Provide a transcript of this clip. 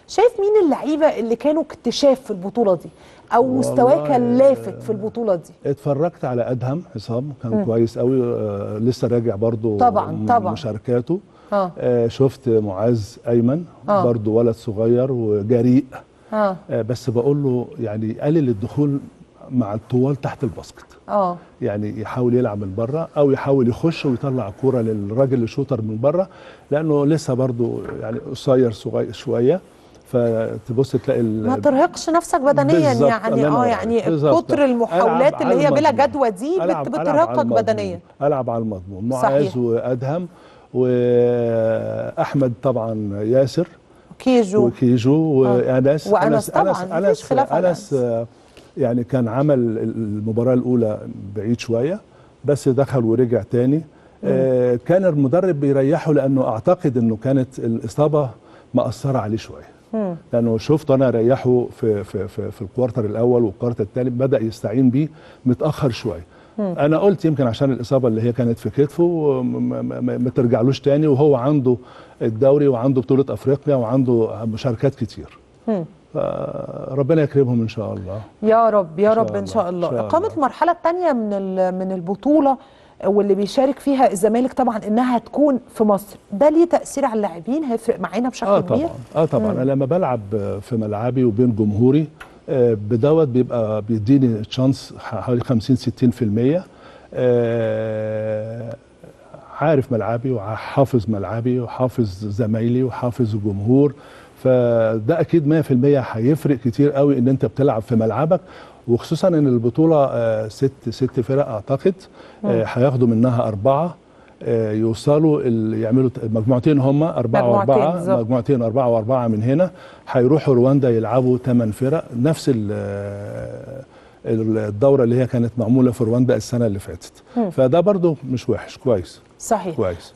شايف مين اللعيبه اللي كانوا اكتشاف في البطوله دي او مستواه والله كان لافت في البطوله دي اتفرجت على ادهم حسام كان كويس قوي آه لسه راجع برضو طبعاً، من طبعاً. مشاركاته اه آه شفت معاذ ايمن آه. برضو ولد صغير وجريء اه آه بس بقول له يعني قلل الدخول مع الطوال تحت الباسكت اه يعني يحاول يلعب من بره او يحاول يخش ويطلع كوره للراجل الشوتر من بره لانه لسه برضو يعني قصير صغير شويه فتبص تلاقي ال- ما ترهقش نفسك بدنيا بالظبط، يعني الله اه ينور يعني عليك. بالظبط. كتر المحاولات ألعب اللي على هي بلا المضمون. جدوى دي ألعب- بت- ألعب على بترهقك المضمون. بدنيا العب على المضمون صحيح. معاذ وادهم واحمد طبعا ياسر كيجو وكيجو وانس وأنس طبعاً، مفيش انس خلاف على انس آه، يعني كان عمل المباراه الاولى بعيد شويه بس دخل ورجع تاني آه، كان المدرب بيريحه لانه اعتقد انه كانت الاصابه مأثره عليه شويه مم. لانه شفت انا ريحه في في في, في الكوارتر الاول والكوارتر الثاني بدا يستعين بيه متاخر شويه انا قلت يمكن عشان الاصابه اللي هي كانت في كتفه ما- ما ما- ما ترجعلوش تاني وهو عنده الدوري وعنده بطوله افريقيا وعنده مشاركات كتير مم. ربنا يكرمهم ان شاء الله يا رب يا إن شاء رب ان شاء الله الله، إن شاء اقامه الله. المرحله الثانيه من ال- من البطوله واللي بيشارك فيها الزمالك طبعا انها تكون في مصر ده ليه تاثير على اللاعبين هيفرق معانا بشكل اه كبير طبعا اه طبعا انا لما بلعب في ملعبي وبين جمهوري آه، بدوت بيبقى بيديني تشانس حوالي 50 60% آه، عارف ملعبي وحافظ ملعبي وحافظ زمايلي وحافظ الجمهور فده اكيد 100% هيفرق كتير قوي ان انت بتلعب في ملعبك وخصوصا ان البطوله آه، ست ست فرق اعتقد آه، هياخدوا منها اربعه آه، يوصلوا ال- يعملوا ت- مجموعتين هم أربعة مجموعتين وأربعة بالظبط. مجموعتين أربعة وأربعة من هنا هيروحوا رواندا يلعبوا ثمان فرق نفس ال- آه، الدورة اللي هي كانت معمولة في رواندا السنة اللي فاتت فده برضو مش وحش كويس صحيح كويس